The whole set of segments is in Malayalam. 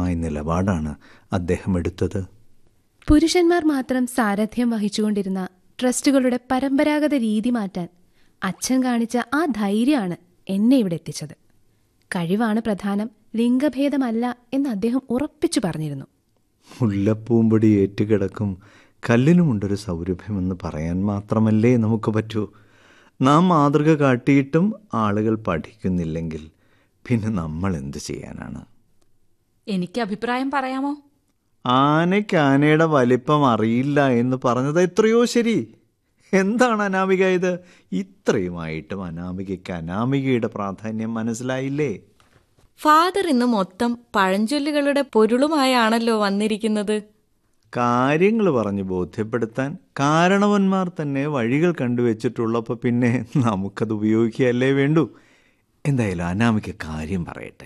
വ്യക്തമായ നിലപാടാണ് അദ്ദേഹം എടുത്തത് പുരുഷന്മാർ മാത്രം സാരഥ്യം വഹിച്ചുകൊണ്ടിരുന്ന ട്രസ്റ്റുകളുടെ പരമ്പരാഗത രീതി മാറ്റാൻ അച്ഛൻ കാണിച്ച ആ ധൈര്യമാണ് എന്നെ ഇവിടെ എത്തിച്ചത് കഴിവാണ് പ്രധാനം ലിംഗഭേദമല്ല എന്ന് അദ്ദേഹം ഉറപ്പിച്ചു പറഞ്ഞിരുന്നു മുല്ലപ്പൂമ്പൊടി ഏറ്റുകിടക്കും കല്ലിനുമുണ്ടൊരു സൗരഭ്യമെന്ന് പറയാൻ മാത്രമല്ലേ നമുക്ക് പറ്റൂ നാം മാതൃക കാട്ടിയിട്ടും ആളുകൾ പഠിക്കുന്നില്ലെങ്കിൽ പിന്നെ നമ്മൾ എന്ത് ചെയ്യാനാണ് എനിക്ക് അഭിപ്രായം പറയാമോ ആനയ്ക്ക് ആനയുടെ വലിപ്പം അറിയില്ല എന്ന് പറഞ്ഞത് എത്രയോ ശരി എന്താണ് അനാമിക ഇത് ഇത്രയുമായിട്ടും അനാമികയ്ക്ക് അനാമികയുടെ പ്രാധാന്യം മനസ്സിലായില്ലേ ഫാദർ ഇന്ന് മൊത്തം പഴഞ്ചൊല്ലുകളുടെ പൊരുളുമായാണല്ലോ വന്നിരിക്കുന്നത് കാര്യങ്ങൾ പറഞ്ഞ് ബോധ്യപ്പെടുത്താൻ കാരണവന്മാർ തന്നെ വഴികൾ കണ്ടുവച്ചിട്ടുള്ളപ്പോൾ പിന്നെ നമുക്കത് ഉപയോഗിക്കുകയല്ലേ വേണ്ടൂ എന്തായാലും അനാമിക കാര്യം പറയട്ടെ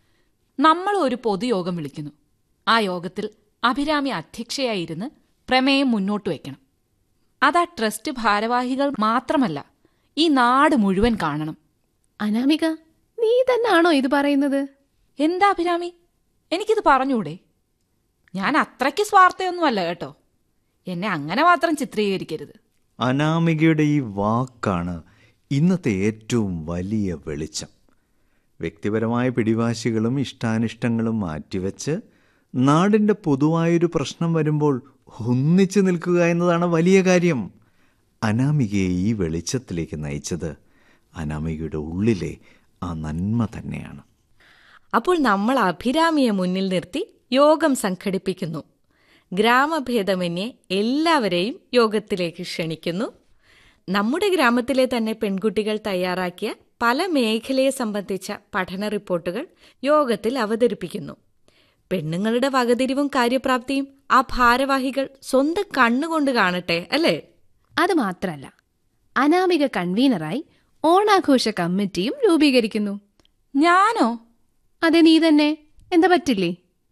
നമ്മൾ ഒരു പൊതുയോഗം വിളിക്കുന്നു ആ യോഗത്തിൽ അഭിരാമി അധ്യക്ഷയായിരുന്ന് പ്രമേയം മുന്നോട്ട് വയ്ക്കണം അതാ ട്രസ്റ്റ് ഭാരവാഹികൾ മാത്രമല്ല ഈ നാട് മുഴുവൻ കാണണം അനാമിക നീ തന്നെയാണോ ഇത് പറയുന്നത് എന്താ അഭിരാമി എനിക്കിത് പറഞ്ഞൂടെ ഞാൻ അത്രയ്ക്ക് സ്വാർത്ഥയൊന്നുമല്ല കേട്ടോ എന്നെ അങ്ങനെ മാത്രം ചിത്രീകരിക്കരുത് അനാമികയുടെ ഈ വാക്കാണ് ഇന്നത്തെ ഏറ്റവും വലിയ വെളിച്ചം വ്യക്തിപരമായ പിടിവാശികളും ഇഷ്ടാനിഷ്ടങ്ങളും മാറ്റിവെച്ച് നാടിൻ്റെ പൊതുവായൊരു പ്രശ്നം വരുമ്പോൾ ഒന്നിച്ചു നിൽക്കുക എന്നതാണ് വലിയ കാര്യം അനാമികയെ ഈ വെളിച്ചത്തിലേക്ക് നയിച്ചത് അനാമികയുടെ ഉള്ളിലെ ആ നന്മ തന്നെയാണ് അപ്പോൾ നമ്മൾ അഭിരാമിയെ മുന്നിൽ നിർത്തി യോഗം സംഘടിപ്പിക്കുന്നു ഗ്രാമഭേദമന്യേ എല്ലാവരെയും യോഗത്തിലേക്ക് ക്ഷണിക്കുന്നു നമ്മുടെ ഗ്രാമത്തിലെ തന്നെ പെൺകുട്ടികൾ തയ്യാറാക്കിയ പല മേഖലയെ സംബന്ധിച്ച പഠന റിപ്പോർട്ടുകൾ യോഗത്തിൽ അവതരിപ്പിക്കുന്നു പെണ്ണുങ്ങളുടെ വകതിരിവും കാര്യപ്രാപ്തിയും ആ ഭാരവാഹികൾ സ്വന്തം കണ്ണുകൊണ്ട് കാണട്ടെ അല്ലേ അത് മാത്രല്ല അനാമിക കൺവീനറായി ഓണാഘോഷ കമ്മിറ്റിയും രൂപീകരിക്കുന്നു ഞാനോ അതെ നീ തന്നെ എന്താ പറ്റില്ലേ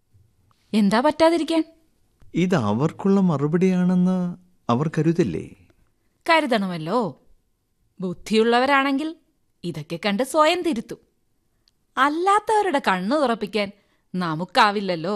എന്താ പറ്റാതിരിക്കാൻ ഇത് അവർക്കുള്ള മറുപടിയാണെന്ന് അവർ കരുതില്ലേ കരുതണമല്ലോ ബുദ്ധിയുള്ളവരാണെങ്കിൽ ഇതൊക്കെ കണ്ട് സ്വയം തിരുത്തും അല്ലാത്തവരുടെ കണ്ണു തുറപ്പിക്കാൻ നമുക്കാവില്ലല്ലോ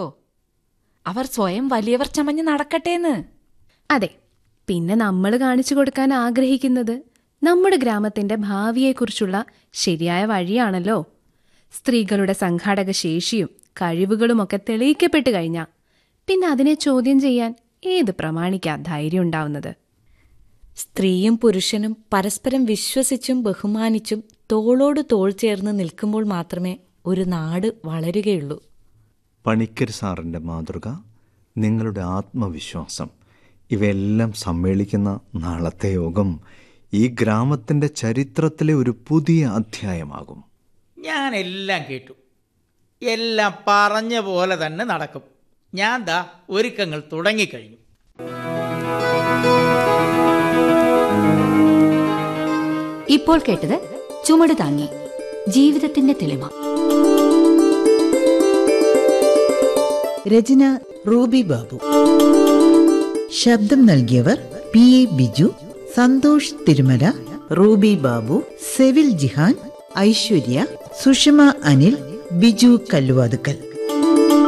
അവർ സ്വയം വലിയവർ ചമഞ്ഞ് നടക്കട്ടേന്ന് അതെ പിന്നെ നമ്മൾ കാണിച്ചു കൊടുക്കാൻ ആഗ്രഹിക്കുന്നത് നമ്മുടെ ഗ്രാമത്തിന്റെ ഭാവിയെക്കുറിച്ചുള്ള ശരിയായ വഴിയാണല്ലോ സ്ത്രീകളുടെ സംഘാടക ശേഷിയും കഴിവുകളുമൊക്കെ തെളിയിക്കപ്പെട്ടു കഴിഞ്ഞാൽ പിന്നെ അതിനെ ചോദ്യം ചെയ്യാൻ ഏത് പ്രമാണിക്കാ ധൈര്യം ഉണ്ടാവുന്നത് സ്ത്രീയും പുരുഷനും പരസ്പരം വിശ്വസിച്ചും ബഹുമാനിച്ചും തോളോട് തോൾ ചേർന്ന് നിൽക്കുമ്പോൾ മാത്രമേ ഒരു നാട് വളരുകയുള്ളൂ പണിക്കർ സാറിൻ്റെ മാതൃക നിങ്ങളുടെ ആത്മവിശ്വാസം ഇവയെല്ലാം സമ്മേളിക്കുന്ന നാളത്തെ യോഗം ഈ ഗ്രാമത്തിൻ്റെ ചരിത്രത്തിലെ ഒരു പുതിയ അധ്യായമാകും ഞാൻ എല്ലാം കേട്ടു എല്ലാം പറഞ്ഞ പോലെ തന്നെ നടക്കും ഞാൻ ദാ ഒരുക്കങ്ങൾ തുടങ്ങിക്കഴിഞ്ഞു ഇപ്പോൾ കേട്ടത് ചുമട് താങ്ങി ജീവിതത്തിന്റെ തെളിമ രചന റൂബി ബാബു ശബ്ദം നൽകിയവർ P A Biju Santhosh Thirumala Ruby Babu സെവിൽ ജിഹാൻ ഐശ്വര്യ സുഷമ അനിൽ ബിജു കല്ലുവാതുക്കൽ